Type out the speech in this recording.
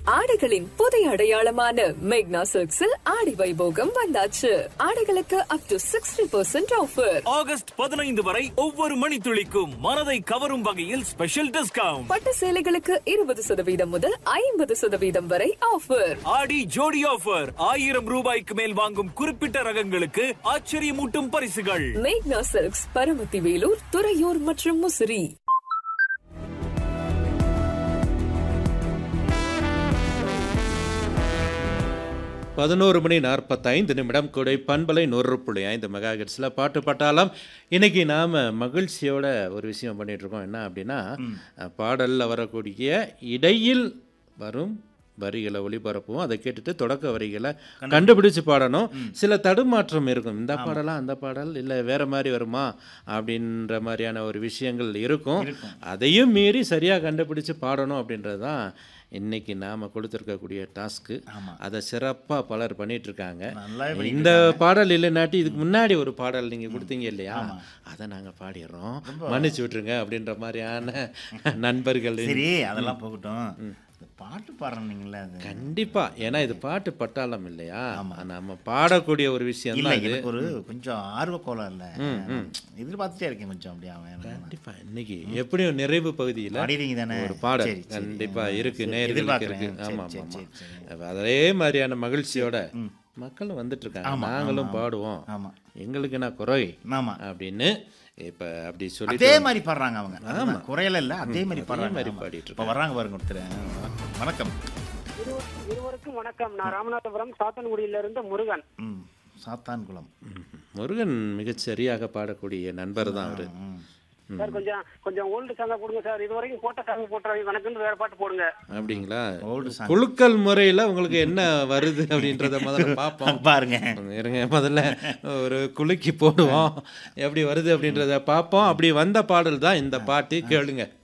ஆடைகளின் புதிய அடையாளமான மேக்னா சில்க்ஸில் ஆடி வைபோகம் வந்தாச்சு ஆடைகளுக்கு up to sixty percent offer August பதினைந்து வரை ஒவ்வொரு மணித்துளிக்கும் மனதை கவரும் வகையில் ஸ்பெஷல் டிஸ்கவுண்ட் பட்டு சேலைகளுக்கு இருபது சதவீதம் முதல் ஐம்பது சதவீதம் வரை ஆஃபர் ஆடி ஜோடி ஆஃபர் ஆயிரம் ரூபாய்க்கு மேல் வாங்கும் குறிப்பிட்ட ரகங்களுக்கு ஆச்சரியமூட்டும் பரிசுகள் மேக்னா சில்க்ஸ் பரமத்தி வேலூர் துறையூர் மற்றும் முசிறி பதினோரு மணி நாற்பத்தைந்து நிமிடம் கொடை பண்பலை நூறு புள்ளி ஐந்து மெகா ஹெர்ட்ஸில் பாட்டு பாட்டாலாம் இன்னைக்கு நாம் மகிழ்ச்சியோட ஒரு விஷயம் பண்ணிட்டு இருக்கோம் என்ன அப்படின்னா பாடலில் வரக்கூடிய இடையில் வரும் வரிகளை ஒளிபரப்புவோம் அதை கேட்டுட்டு தொடக்க வரிகளை கண்டுபிடிச்சு பாடணும் சில தடுமாற்றம் இருக்கும் இந்த பாடலாம் அந்த பாடல் இல்லை வேற மாதிரி வருமா அப்படின்ற மாதிரியான ஒரு விஷயங்கள் இருக்கும் அதையும் மீறி சரியாக கண்டுபிடிச்சு பாடணும் அப்படின்றது தான் இன்னைக்கு நாம் கொடுத்துருக்கக்கூடிய டாஸ்க்கு அதை சிறப்பாக பலர் பண்ணிட்டு இருக்காங்க நல்லா பண்ணிட்டு இந்த பாடல் இல்லைனாட்டி இதுக்கு முன்னாடி ஒரு பாடல் நீங்கள் கொடுத்தீங்க இல்லையா அதை நாங்கள் பாடிடுறோம் மன்னிச்சு விட்டுருங்க அப்படின்ற மாதிரியான நண்பர்கள் சரி அதெல்லாம் போகட்டும் இந்த பாட்டு பாடுறீங்களா அது கண்டிப்பா ஏன்னா இது பாட்டு பட்டாளம் இல்லையா நம்ம பாடக்கூடிய ஒரு விஷயம் இல்ல தான் இது எனக்கு ஒரு கொஞ்சம் ஆர்வக்கோலம் இல்ல எதிர்பார்த்துட்டே இருக்கேன் கொஞ்சம் அப்படியே அவன் கண்டிப்பா இன்னைக்கு எப்படியும் நிறைவு பகுதியில் பாடிடுவீங்க தானே ஒரு பாடல் சரி, சரி. கண்டிப்பா ஆ, இருக்கு சரி, நேர்களுக்கு எதிர்பார்க்கிறேன். இருக்கு சரி, ஆமா சரி, ஆமா சரி, ஆமா. அதே மாதிரியான மகிழ்ச்சியோட மக்களும் வந்துட்டு இருக்காங்க ஆமா, நாங்களும் ஆமா, பாடுவோம் ஆமா. எங்களுக்கு என்ன குறை ஆமா அப்படின்னு இப்ப அப்படி அதே சொல்லிட்டு மாதிரி பாடுறாங்க அவங்க அதுதான் குறையல இல்ல அதே மாதிரி பாடுறாங்க மாதிரி ஆமா. பாடிட்டு இப்ப வர்றாங்க பாருங்க ஒருத்தர் வணக்கம் இரு- இருவருக்கும் வணக்கம் நான் ராமநாதபுரம் சாத்தன்குடியிலிருந்து முருகன் ம் சாத்தான்குளம் ம், முருகன் மிகச் சரியாக பாடக்கூடிய நண்பர் தான் அவரு ம். சார் கொஞ்சம் கொஞ்சம் ஓல்டு சாங்கா கொடுங்க சார் இது வரைக்கும் போட்ட சாங் போட்டுறாங்க கணக்குன்னு வேற பாட்டு போடுங்க அப்படிங்களா Old song. குழுக்கள் முறையில் உங்களுக்கு என்ன வருது அப்படின்றத முதல்ல பார்ப்போம் பாருங்க இருங்க முதல்ல ஒரு குலுக்கி போடுவோம் எப்படி வருது அப்படின்றத பார்ப்போம் அப்படி வந்த பாடல் தான் இந்த பாட்டு கேளுங்க